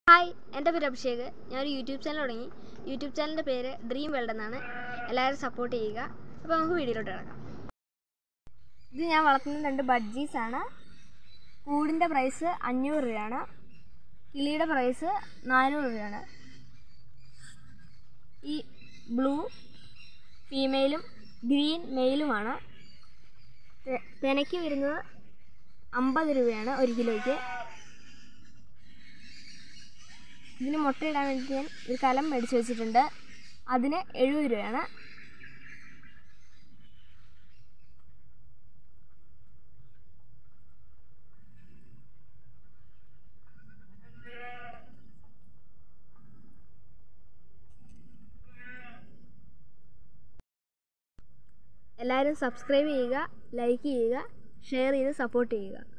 hi എൻ്റെ പേര് അഭിഷേക് ഞാനൊരു യൂട്യൂബ് ചാനൽ തുടങ്ങി യൂട്യൂബ് ചാനലിൻ്റെ പേര് ഡ്രീം വേൾഡ് എന്നാണ് എല്ലാവരും സപ്പോർട്ട് ചെയ്യുക അപ്പോൾ നമുക്ക് വീഡിയോയിലോട്ട് കിടക്കാം ഇത് ഞാൻ വളർത്തുന്ന രണ്ട് ബഡ്ജീസ് ആണ് കൂടിൻ്റെ പ്രൈസ് അഞ്ഞൂറ് രൂപയാണ് കിളിയുടെ പ്രൈസ് നാനൂറ് രൂപയാണ് ഈ ബ്ലൂ ഫീമെയിലും ഗ്രീൻ മെയിലുമാണ് തെ- തെനയ്ക്ക് വരുന്നത് അമ്പത് രൂപയാണ് ഒരു കിലോയ്ക്ക് ഇതിന് മുട്ടയിടാൻ വേണ്ടി ഞാൻ ഒരു കലം മേടിച്ച് വെച്ചിട്ടുണ്ട് അതിന് എഴുപത് രൂപയാണ് എല്ലാവരും സബ്സ്ക്രൈബ് ചെയ്യുക ലൈക്ക് ചെയ്യുക ഷെയർ ചെയ്ത് സപ്പോർട്ട് ചെയ്യുക